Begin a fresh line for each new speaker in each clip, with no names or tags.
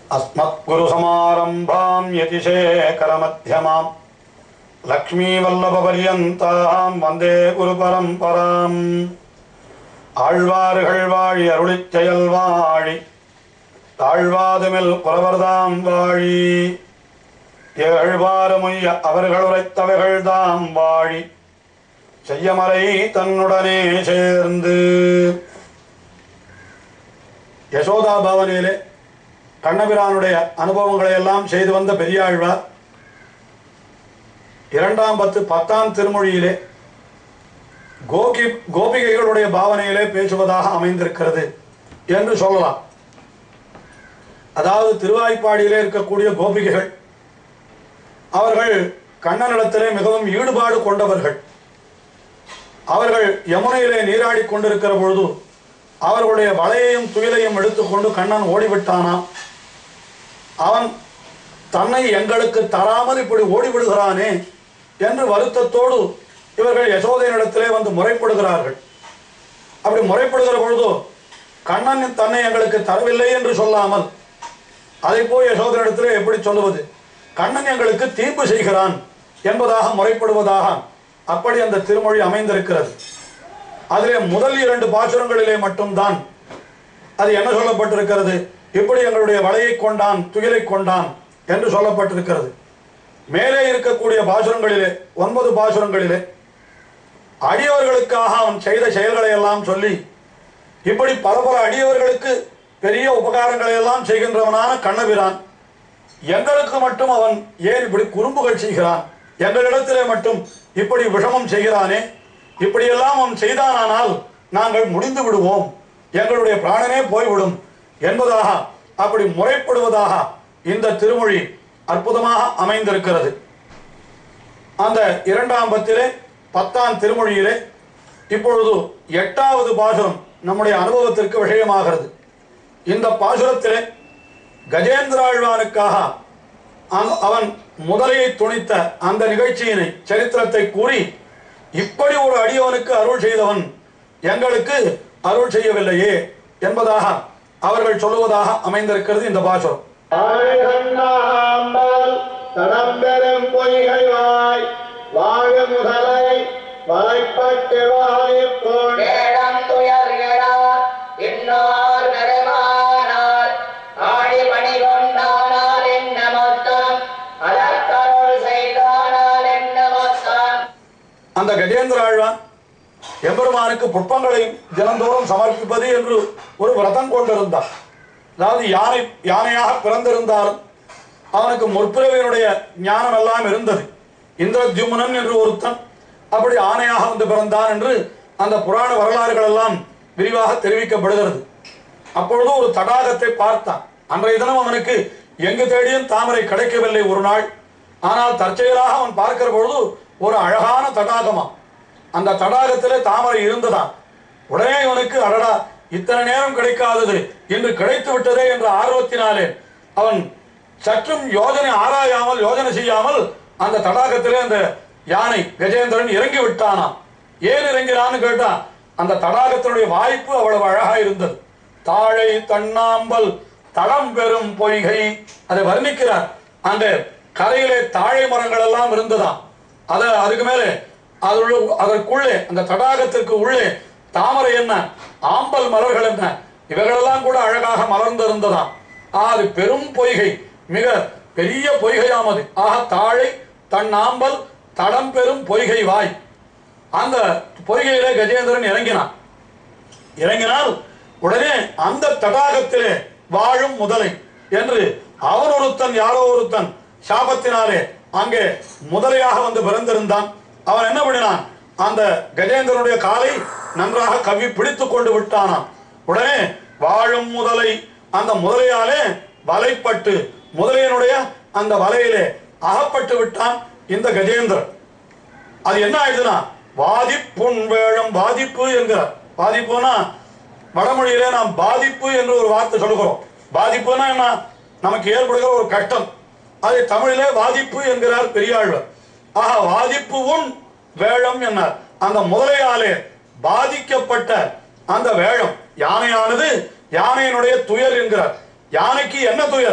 अस्मत्गुरुसमारम्भां यतिशेखरमध्यमाम् லக்ஷ்மீவல்லபபரியந்தாம் வந்தே குரு பரம்பராம் ஆழ்வார்கள் வாழி அருளிச் செயல் வாழி தாழ்வாதுமில் புலவர்தாம் வாழி ஏழ்வாறுமுய்ய அவர்கள் உரைத்தவைகள் தாம் வாழி செய்யமறை தன்னுடனே சேர்ந்து யசோதா பவனிலே கண்ணபிரானுடைய அனுபவங்களை எல்லாம் செய்து வந்த பெரியாழ்வார் இரண்டாம் பத்து பத்தாம் திருமொழியிலே கோகி கோபிகைகளுடைய பாவனையிலே பேசுவதாக அமைந்திருக்கிறது என்று சொல்லலாம் அதாவது திருவாய்ப்பாடியிலே இருக்கக்கூடிய கோபிகைகள் அவர்கள் கண்ணனிடத்திலே மிகவும் ஈடுபாடு கொண்டவர்கள் அவர்கள் யமுனையிலே நீராடி கொண்டிருக்கிற பொழுது அவர்களுடைய வலையையும் துயிலையும் எடுத்துக்கொண்டு கண்ணன் ஓடிவிட்டானாம் அவன் தன்னை எங்களுக்கு தராமல் இப்படி ஓடிவிடுகிறானே என்று வருத்தத்தோடு இவர்கள் யசோதையினிடத்திலே வந்து முறைப்படுகிறார்கள் அப்படி முறைப்படுகிற பொழுதோ கண்ணன் தன்னை எங்களுக்கு தரவில்லை என்று சொல்லாமல் அதை போய் யசோதனிடத்திலே எப்படி சொல்லுவது கண்ணன் எங்களுக்கு தீர்ப்பு செய்கிறான் என்பதாக முறைப்படுவதாக அப்படி அந்த திருமொழி அமைந்திருக்கிறது அதிலே முதல் இரண்டு பாசுரங்களிலே மட்டும்தான் அது என்ன சொல்லப்பட்டிருக்கிறது இப்படி எங்களுடைய வலையை கொண்டான் துயிலை கொண்டான் என்று சொல்லப்பட்டிருக்கிறது மேலே இருக்கக்கூடிய பாசுரங்களிலே ஒன்பது பாசுரங்களிலே அடியவர்களுக்காக அவன் செய்த செயல்களை எல்லாம் சொல்லி இப்படி பல பல அடியவர்களுக்கு பெரிய உபகாரங்களை எல்லாம் செய்கின்றவனான கண்ணபிரான் எங்களுக்கு மட்டும் அவன் ஏன் இப்படி குறும்புகள் செய்கிறான் எங்களிடத்திலே மட்டும் இப்படி விஷமம் செய்கிறானே இப்படியெல்லாம் அவன் செய்தானானால் நாங்கள் முடிந்து விடுவோம் எங்களுடைய பிராணனே போய்விடும் என்பதாக அப்படி முறைப்படுவதாக இந்த திருமொழி அற்புதமாக அமைந்திருக்கிறது அந்த இரண்டாம் பத்திலே பத்தாம் திருமொழியிலே இப்பொழுது எட்டாவது பாசுரம் நம்முடைய அனுபவத்திற்கு விஷயமாகிறது இந்த பாசுரத்திலே கஜேந்திராழ்வானுக்காக அவ- அவன் முதலையை துணித்த அந்த நிகழ்ச்சியினை சரித்திரத்தை கூறி இப்படி ஒரு அடியவனுக்கு அருள் செய்தவன் எங்களுக்கு அருள் செய்யவில்லையே என்பதாக அவர்கள் சொல்லுவதாக அமைந்திருக்கிறது இந்த பாசுரம்
ஆழ்கண்ணாம்பல் தடம்பெரும் பொய்கை வாய் வாழ முதலை வலைப்பட்டு வாழிப்போன்
வேடம் துயர் எழா இன்னார் பெருமானார் ஆடி பணி கொண்டானால் என்ன மொத்தம் அதற்கருள் செய்தானால் என்ன மொத்தம்
அந்த கஜேந்திர ஆழ்வான் எம்பெருமானுக்கு புஷ்பங்களை தினந்தோறும் சமர்ப்பிப்பது என்று ஒரு விரதம் கொண்டிருந்தான் அதாவது யானை யானையாக பிறந்திருந்தாலும் அவனுக்கு முற்பிறவியினுடைய ஞானம் எல்லாம் இருந்தது இந்திரத்யும்னன் என்று ஒருத்தன் அப்படி ஆணையாக வந்து பிறந்தான் என்று அந்த புராண வரலாறுகள் எல்லாம் விரிவாக தெரிவிக்கப்படுகிறது அப்பொழுது ஒரு தடாகத்தை பார்த்தான் அன்றைய தினம் அவனுக்கு எங்கு தேடியும் தாமரை கிடைக்கவில்லை ஒரு நாள் ஆனால் தற்செயலாக அவன் பார்க்கிற பொழுது ஒரு அழகான தடாகமா அந்த தடாகத்திலே தாமரை இருந்ததாம் உடனே இவனுக்கு அடடா இத்தனை நேரம் கிடைக்காதது இன்று கிடைத்து விட்டதே என்ற ஆர்வத்தினாலே அவன் சற்றும் யோஜனை ஆராயாமல் யோஜனை செய்யாமல் அந்த தடாகத்திலே அந்த யானை கஜேந்திரன் இறங்கி விட்டானாம் ஏன் இறங்கினான்னு கேட்டா அந்த தடாகத்தினுடைய வாய்ப்பு அவ்வளவு அழகா இருந்தது தாழை தண்ணாம்பல் தடம் பெறும் பொய்கை அதை வர்ணிக்கிறார் அந்த கரையிலே தாழை மரங்கள் எல்லாம் இருந்ததாம் அத அதுக்கு மேலே அதுள்ள அதற்குள்ளே அந்த தடாகத்திற்கு உள்ளே தாமரை என்ன ஆம்பல் மலர்கள் என்ன இவைகளெல்லாம் கூட அழகாக மலர்ந்திருந்ததாம் ஆ, அது பெரும் பொய்கை மிக பெரிய பொய்கையாம் அது ஆக தாழை தன் ஆம்பல் தடம் பெறும் பொய்கை வாய் அந்த பொய்கையிலே கஜேந்திரன் இறங்கினான் இறங்கினால் உடனே அந்த தடாகத்திலே வாழும் முதலை என்று அவன் ஒருத்தன் யாரோ ஒருத்தன் சாபத்தினாலே அங்கே முதலையாக வந்து பிறந்திருந்தான் அவன் என்ன பண்ணினான் அந்த கஜேந்திரனுடைய காலை நன்றாக கவ்வி பிடித்துக் கொண்டு விட்டானாம் உடனே வாழும் முதலை அந்த முதலையாலே வலைப்பட்டு முதலையனுடைய அந்த வலையிலே அகப்பட்டு விட்டான் இந்த கஜேந்திரன் அது என்ன ஆயிடுதுன்னா வாதிப்புண் வேழம் பாதிப்பு என்கிறார் பாதிப்புனா வடமொழியிலே நாம் பாதிப்பு என்று ஒரு வார்த்தை சொல்லுகிறோம் பாதிப்புனா என்ன நமக்கு ஏற்படுகிற ஒரு கஷ்டம் அதை தமிழிலே வாதிப்பு என்கிறார் பெரியாழ்வர் ஆக வாதிப்பு உன் வேழம் என்னார் அந்த முதலையாலே பாதிக்கப்பட்ட அந்த வேழம் யானையானது யானையினுடைய துயர் என்கிறார் யானைக்கு என்ன துயர்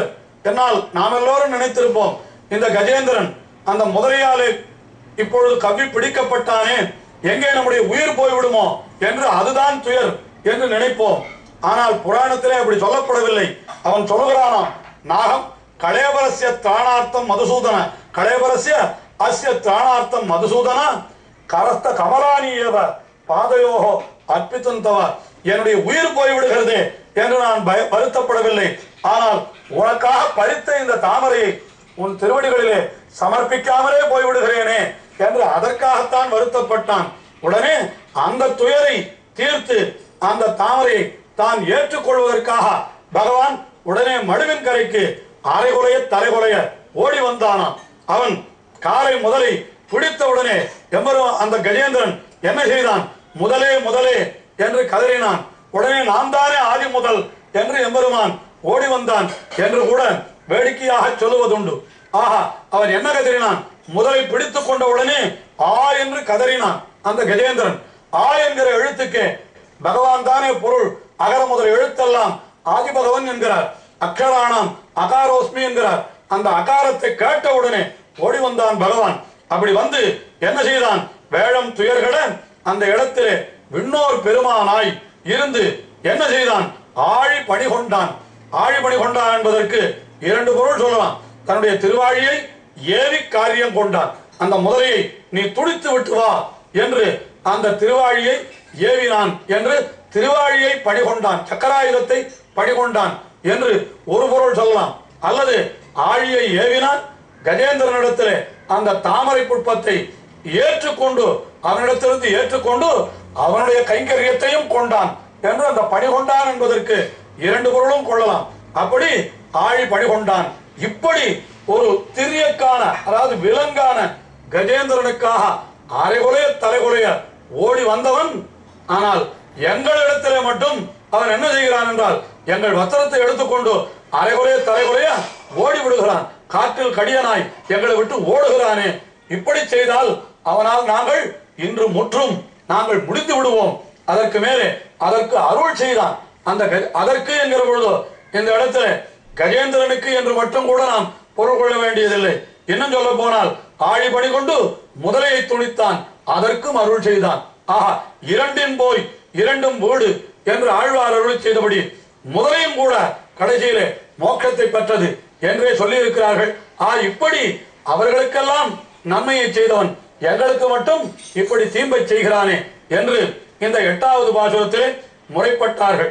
என்னால் நாம் எல்லோரும் நினைத்திருப்போம் இந்த கஜேந்திரன் அந்த முதலையாலே இப்பொழுது கவ்வி பிடிக்கப்பட்டானே எங்கே நம்முடைய உயிர் போய்விடுமோ என்று அதுதான் துயர் என்று நினைப்போம் ஆனால் புராணத்திலே அப்படி சொல்லப்படவில்லை அவன் சொல்லுகிறானாம் நாகம் கலேபரஸ்ய திராணார்த்தம் மதுசூதன கலேபரஸ்ய அஸ்ய திராணார்த்தம் மதுசூதன கரஸ்த கமலானியவ பாதையோகோ அர்ப்பித்தந்தவ என்னுடைய உயிர் போய்விடுகிறதே என்று நான் பய வருத்தப்படவில்லை ஆனால் உனக்காக பறித்த இந்த தாமரையை உன் திருவடிகளிலே சமர்ப்பிக்காமலே போய்விடுகிறேனே என்று அதற்காகத்தான் வருத்தப்பட்டான் உடனே அந்த துயரை தீர்த்து அந்த தாமரையை தான் ஏற்றுக்கொள்வதற்காக பகவான் உடனே மடுவின் கரைக்கு அரைகுலைய தலைகுலைய ஓடி வந்தானாம் அவன் காலை முதலை பிடித்த உடனே எம்பரும் அந்த கஜேந்திரன் என்ன செய்தான் முதலே முதலே என்று கதறினான் உடனே நான் தானே ஆதி முதல் என்று எம்பெருமான் ஓடி வந்தான் என்று கூட வேடிக்கையாக சொல்லுவதுண்டு ஆஹா அவன் என்ன கதறினான் முதலை பிடித்துக் கொண்ட உடனே ஆ என்று கதறினான் அந்த கஜேந்திரன் ஆ என்கிற எழுத்துக்கு பகவான் தானே பொருள் அகர முதல் எழுத்தெல்லாம் ஆதி பகவன் என்கிறார் அக்ஷராணாம் அகாரோஸ்மி என்கிறார் அந்த அகாரத்தை கேட்ட உடனே ஓடி வந்தான் பகவான் அப்படி வந்து என்ன செய்தான் வேழம் துயர்கட அந்த இடத்திலே விண்ணோர் பெருமானாய் இருந்து என்ன செய்தான் ஆழி பணி கொண்டான் ஆழி பணி கொண்டான் என்பதற்கு இரண்டு பொருள் சொல்லலாம் தன்னுடைய திருவாழியை ஏவி காரியம் கொண்டான் அந்த முதலையை நீ துடித்து விட்டு வா என்று அந்த திருவாழியை ஏவினான் என்று திருவாழியை பணிகொண்டான் சக்கராயுதத்தை பணிகொண்டான் என்று ஒரு பொருள் சொல்லலாம் அல்லது ஆழியை ஏவினான் கஜேந்திரனிடத்திலே அந்த தாமரை புட்பத்தை ஏற்றுக்கொண்டு அவனிடத்திலிருந்து ஏற்றுக்கொண்டு அவனுடைய கைங்கரியத்தையும் கொண்டான் என்று அந்த பணி கொண்டான் என்பதற்கு இரண்டு பொருளும் கொள்ளலாம் அப்படி ஆழி பணி கொண்டான் இப்படி ஒரு திரியக்கான அதாவது விலங்கான கஜேந்திரனுக்காக அரைகுலைய தலைகுலைய ஓடி வந்தவன் ஆனால் எங்களிடத்திலே மட்டும் அவன் என்ன செய்கிறான் என்றால் எங்கள் வஸ்திரத்தை எடுத்துக்கொண்டு அரைகுலைய தலைகுலைய ஓடி விடுகிறான் காற்றில் கடியனாய் எங்களை விட்டு ஓடுகிறானே இப்படி செய்தால் அவனால் நாங்கள் இன்று முற்றும் நாங்கள் முடித்து விடுவோம் அதற்கு மேலே அதற்கு அருள் செய்தான் அந்த க- அதற்கு என்கிற பொழுது இந்த இடத்துல கஜேந்திரனுக்கு என்று மட்டும் கூட நாம் பொருள் கொள்ள வேண்டியதில்லை இன்னும் சொல்ல போனால் ஆழி பணி கொண்டு முதலையை துணித்தான் அதற்கும் அருள் செய்தான் ஆஹா இரண்டின் போய் இரண்டும் வீடு என்று ஆழ்வார் அருள் செய்தபடி முதலையும் கூட கடைசியிலே மோட்சத்தை பெற்றது என்றே சொல்லி இருக்கிறார்கள் ஆ இப்படி அவர்களுக்கெல்லாம் நன்மையை செய்தவன் எங்களுக்கு மட்டும் இப்படி தீம்பை செய்கிறானே என்று இந்த எட்டாவது பாசுரத்திலே முறைப்பட்டார்கள்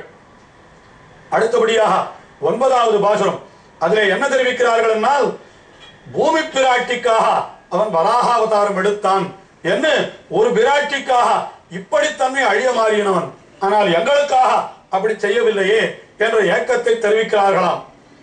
அடுத்தபடியாக ஒன்பதாவது பாசுரம் அதிலே என்ன தெரிவிக்கிறார்கள் என்னால் பூமி பிராட்டிக்காக அவன் வராக அவதாரம் எடுத்தான் என்று ஒரு பிராட்டிக்காக இப்படி தன்னை அழிய மாறினவன் ஆனால் எங்களுக்காக அப்படி செய்யவில்லையே என்ற ஏக்கத்தை தெரிவிக்கிறார்களாம்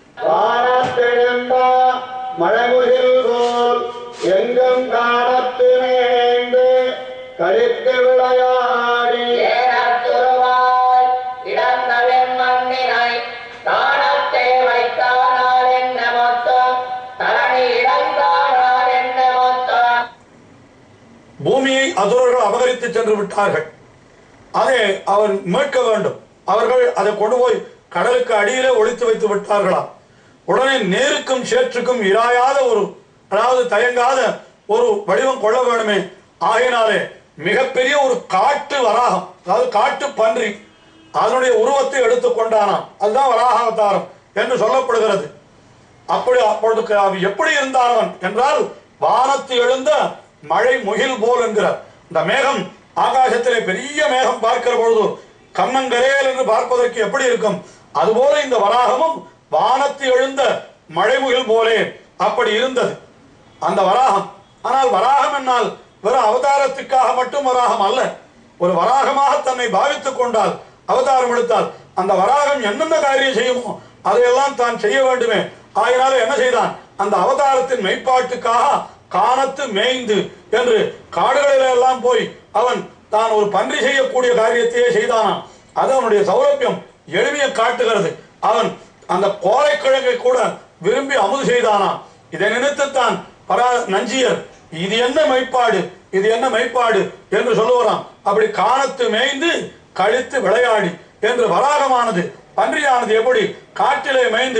வானத்தெழுந்த மழமுகில் போல் எங்கும் காணத்து மேய்ந்து கழித்து விளையாடி
ஏனத்துருவாய் இடந்தவென் மண்ணினை தானத்தே வைத்தானால் என்ன மொத்தம் தரணி இடந்தானால் என்ன மொத்தம்
பூமியை அசுரர்கள் அபகரித்து சென்று விட்டார்கள் அதை அவன் மீட்க வேண்டும் அவர்கள் அதை கொண்டு போய் கடலுக்கு அடியிலே ஒளித்து வைத்து விட்டார்களாம் உடனே நேருக்கும் சேற்றுக்கும் இராயாத ஒரு அதாவது தயங்காத ஒரு வடிவம் கொள்ள வேண்டுமே ஆகையினாலே மிகப்பெரிய ஒரு காட்டு வராகம் அதாவது காட்டு பன்றி அதனுடைய உருவத்தை எடுத்துக் கொண்டானாம் அதுதான் வராக அவதாரம் என்று சொல்லப்படுகிறது அப்படி அப்பொழுது அவன் எப்படி இருந்தான் அவன் என்றால் வானத்து எழுந்த மழை முகில் போல் என்கிறார் இந்த மேகம் ஆகாசத்திலே பெரிய மேகம் பார்க்கிற பொழுது கண்ணங்கரேல் என்று பார்ப்பதற்கு எப்படி இருக்கும் அதுபோல இந்த வராகமும் வானத்து எழுந்த மழை முகில் போலே அப்படி இருந்தது அந்த வராகம் ஆனால் வராகம் என்னால் வெறும் அவதாரத்துக்காக மட்டும் வராகம் அல்ல ஒரு வராகமாக தன்னை பாவித்துக் கொண்டால் அவதாரம் எடுத்தால் அந்த வராகம் என்னென்ன காரியம் செய்யுமோ அதையெல்லாம் தான் செய்ய வேண்டுமே ஆகினால என்ன செய்தான் அந்த அவதாரத்தின் மெய்ப்பாட்டுக்காக காணத்து மேய்ந்து என்று காடுகளில எல்லாம் போய் அவன் தான் ஒரு பன்றி செய்யக்கூடிய காரியத்தையே செய்தானாம் அது அவனுடைய சௌலபியம் எளிமையை காட்டுகிறது அவன் அந்த கோரைக்கிழங்கை கூட விரும்பி அமுது செய்தானாம் இதை நினைத்துத்தான் பரா நஞ்சியர் இது என்ன மெய்ப்பாடு இது என்ன மெய்ப்பாடு என்று சொல்லுவாராம் அப்படி காணத்து மேய்ந்து கழித்து விளையாடி என்று வராகமானது பன்றியானது எப்படி காட்டிலே மேய்ந்து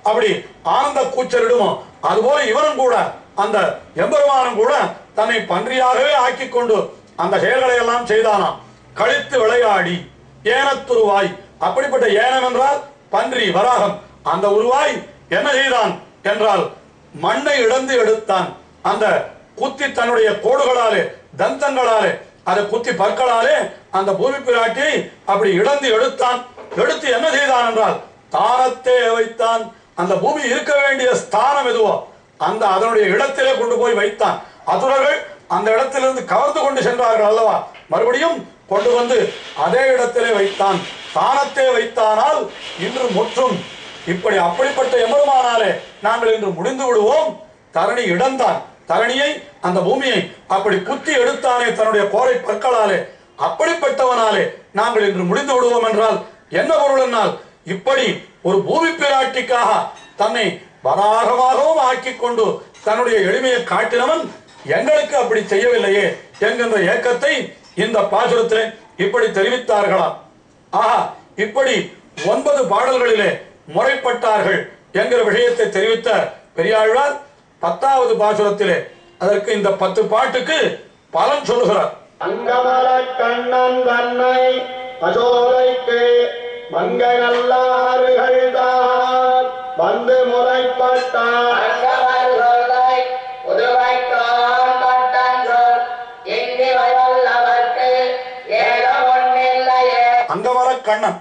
அப்படி ஆனந்த கூச்சலிடுமோ அதுபோல இவனும் கூட அந்த எம்பெருமானும் கூட தன்னை பன்றியாகவே ஆக்கி கொண்டு அந்த செயல்களை எல்லாம் செய்தானாம் கழித்து விளையாடி ஏனத்துருவாய் அப்படிப்பட்ட ஏனம் என்றால் பன்றி வராகம் அந்த உருவாய் என்ன செய்தான் என்றால் மண்ணை இழந்து எடுத்தான் அந்த குத்தி தன்னுடைய கோடுகளாலே தந்தங்களாலே அதை குத்தி பற்களாலே அந்த பூமி பிராட்டியை அப்படி இழந்து எடுத்தான் எடுத்து என்ன செய்தான் என்றால் தானத்தே வைத்தான் அந்த பூமி இருக்க வேண்டிய ஸ்தானம் எதுவோ அந்த அதனுடைய இடத்திலே கொண்டு போய் வைத்தான் அசுரர்கள் அந்த இடத்திலிருந்து கவர்ந்து கொண்டு சென்றார்கள் அல்லவா மறுபடியும் கொண்டு வந்து அதே இடத்திலே வைத்தான் தானத்தே வைத்தானால் இன்று முற்றும் இப்படி அப்படிப்பட்ட எம்பெருமானாலே நாங்கள் இன்று முடிந்து விடுவோம் தரணி இடந்தான் தரணியை அந்த பூமியை அப்படி குத்தி எடுத்தானே தன்னுடைய கோரை பற்களாலே அப்படிப்பட்டவனாலே நாங்கள் இன்று முடிந்து விடுவோம் என்றால் என்ன பொருள் என்னால் இப்படி ஒரு பூமி பிராட்டிக்காக தன்னை வராகமாகவும் ஆக்கிக் கொண்டு தன்னுடைய எளிமையை காட்டினவன் எங்களுக்கு அப்படி செய்யவில்லையே என்கின்ற ஏக்கத்தை இந்த பாசுரத்திலே இப்படி தெரிவித்தார்களாம் ஆஹா இப்படி ஒன்பது பாடல்களிலே முறைப்பட்டார்கள் என்கிற விஷயத்தை தெரிவித்த பெரியாழ்வார் பத்தாவது பாசுரத்திலே அதற்கு இந்த பத்து பாட்டுக்கு பலன் சொல்லுகிறார்
அங்கமல கண்ணன் தன்னை அசோலைக்கு மங்க நல்லாறுகள் தான் வந்து முறைப்பட்டார்
அங்கவர் சொல்லை புதுவைக்கான் பட்டன் சொல் இன்றி வயல்லவர்க்கு ஏதோ ஒன்றில்லையே
அங்கமல கண்ணன்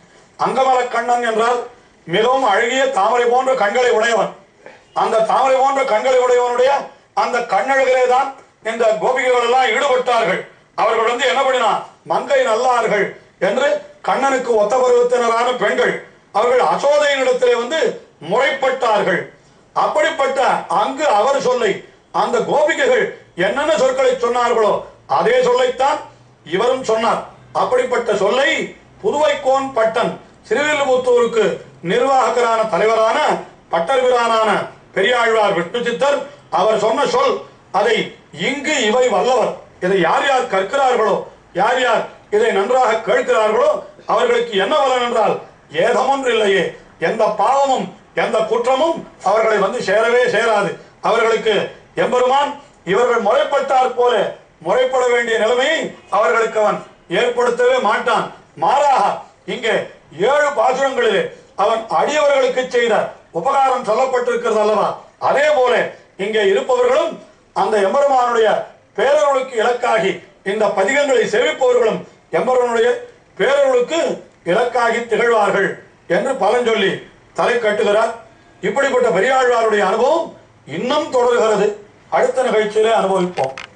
அங்கமல கண்ணன் என்றால் மிகவும் அழகிய தாமரை போன்ற கண்களை உடையவன் அந்த தாமரை போன்ற கண்களை உடையவனுடைய அந்த கண்ணழகிலே தான் இந்த கோபிகைகள் எல்லாம் ஈடுபட்டார்கள் அவர்கள் வந்து என்ன பண்ணினா மங்கை நல்லார்கள் என்று கண்ணனுக்கு ஒத்த பருவத்தினரான பெண்கள் அவர்கள் அசோதையினிடத்திலே வந்து முறைப்பட்டார்கள் அப்படிப்பட்ட அங்கு அவர் சொல்லை அந்த கோபிகைகள் என்னென்ன சொற்களை சொன்னார்களோ அதே சொல்லைத்தான் இவரும் சொன்னார் அப்படிப்பட்ட சொல்லை புதுவைக்கோன் பட்டன் சிறுவில்லிபுத்தூருக்கு நிர்வாகரான தலைவரான பட்டர்பிரானான பெரியாழ்வார் விஷ்ணு சித்தர் அவர் சொன்ன சொல் அதை இங்கு இவை வல்லவர் இதை யார் யார் கற்கிறார்களோ யார் யார் இதை நன்றாக கேட்கிறார்களோ அவர்களுக்கு என்ன பலன் என்றால் ஏதமொன்று இல்லையே எந்த பாவமும் எந்த குற்றமும் அவர்களை வந்து சேரவே சேராது அவர்களுக்கு எம்பெருமான் இவர்கள் முறைப்பட்டார் போல முறைப்பட வேண்டிய நிலைமையை அவர்களுக்கு அவன் ஏற்படுத்தவே மாட்டான் மாறாக இங்கே ஏழு பாசுரங்களிலே அவன் அடியவர்களுக்கு செய்த உபகாரம் சொல்லப்பட்டிருக்கிறது அல்லவா அதே போல இங்கே இருப்பவர்களும் அந்த எம்பெருமானுடைய பேரருளுக்கு இலக்காகி இந்த பதிகங்களை சேவிப்பவர்களும் எம்பெருமானுடைய பேரருளுக்கு இலக்காகி திகழ்வார்கள் என்று பலன் சொல்லி தலை கட்டுகிறார் இப்படிப்பட்ட பெரியாழ்வாருடைய அனுபவம் இன்னும் தொடர்கிறது அடுத்த நிகழ்ச்சியிலே அனுபவிப்போம்